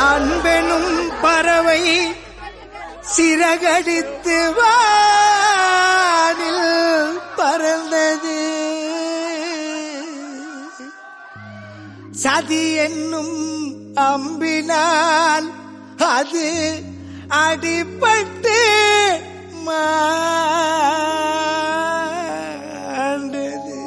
அன்பெனும் பறவை சிறகடித்து வானில் பறந்தது சதி என்னும் அம்பினால் அது அடிபட்டு மாண்டது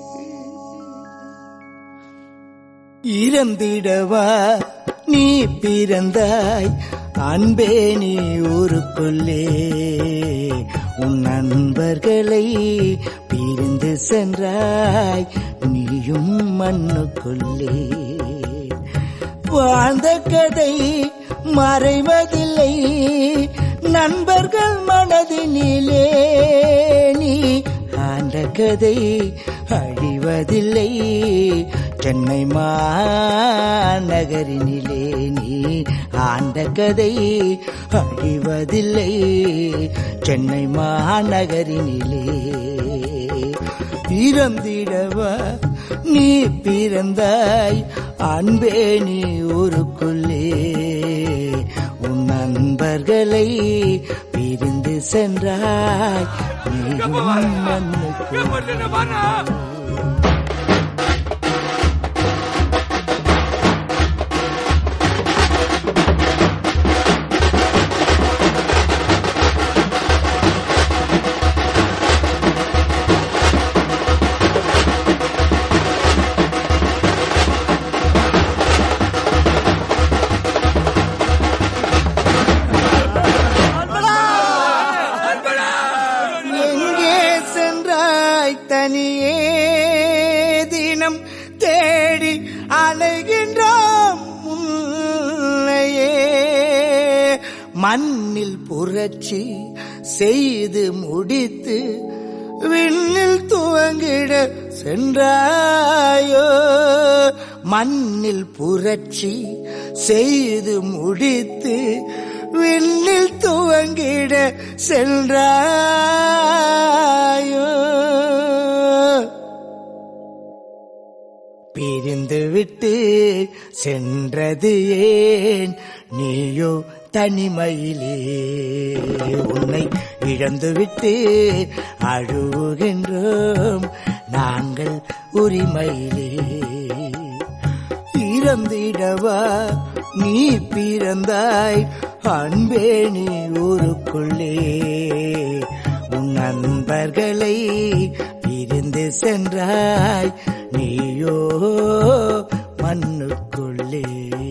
இறந்திடவா நீ பிறந்தாய் அன்பே நீ ஊருக்குள்ளே உன் நண்பர்களை பிரிந்து சென்றாய் நீயும் மண்ணுக்குள்ளே வாழ்ந்த கதை மறைவதில்லை நண்பர்கள் மனதினிலே நீ ஆண்ட கதை அழிவதில்லை சென்னை மாநகரினிலே நீ ஆண்ட கதை அழிவதில்லை சென்னை மாநகரினிலே பிறந்திடவா நீ பிறந்தாய் அன்பே நீ ஊருக்குள்ளே உன் நண்பர்களை பிரிந்து சென்றாய் நீயும் மண்ணுக்குள்ளே எங்கே சென்றாய் தனியே தினம் தேடி அலைகின்றோம் உன்னையே மண்ணில் புரட்சி செய்து முடித்து விண்ணில் துவங்கிட சென்றாயோ மண்ணில் புரட்சி செய்து முடித்து விண்ணில் துவங்கிட சென்றாயோ பிரிந்து விட்டு சென்றது ஏன் நீயோ தனிமையிலே உன்னை இழந்து விட்டு அழுகின்றோம் நாங்கள் உரிமையிலே இறந்திடவா நீ பிறந்தாய் அன்பே நீ ஊருக்குள்ளே உன் நண்பர்களை பிரிந்து சென்றாய் நீயோ மண்ணுக்குள்ளே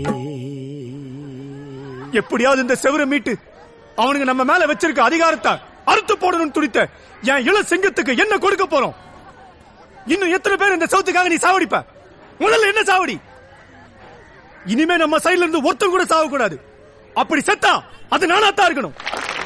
எப்படியாவது இந்த செவரை மீட்டு அவனுக்கு நம்ம மேல வச்சிருக்க அதிகாரத்தை அறுத்து போடணும்னு துடித்த என் இள சிங்கத்துக்கு என்ன கொடுக்க போறோம் இன்னும் எத்தனை பேர் இந்த சவுத்துக்காக நீ சாவடிப்ப முதல்ல என்ன சாவடி இனிமே நம்ம சைடுல இருந்து ஒருத்தன் கூட சாவ கூடாது அப்படி செத்தா அது நானாத்தான் இருக்கணும்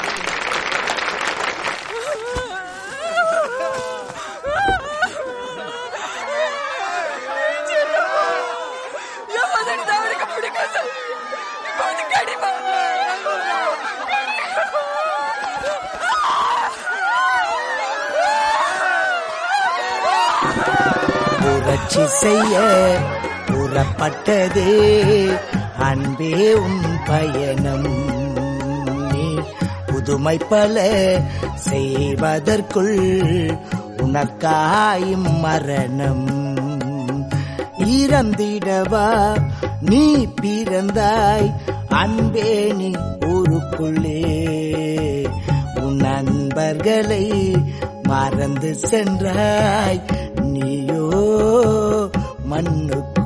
புரட்சி செய்ய புறப்பட்டதே அன்பே உன் பயணம் நீ புதுமை பல செய்வதற்குள் உனக்காயும் மரணம் இறந்திடவா நீ பிறந்தாய் அன்பே நீ ஊருக்குள்ளே உன் நண்பர்களை மறந்து சென்றாய் நீயோ மண்ணுக்கு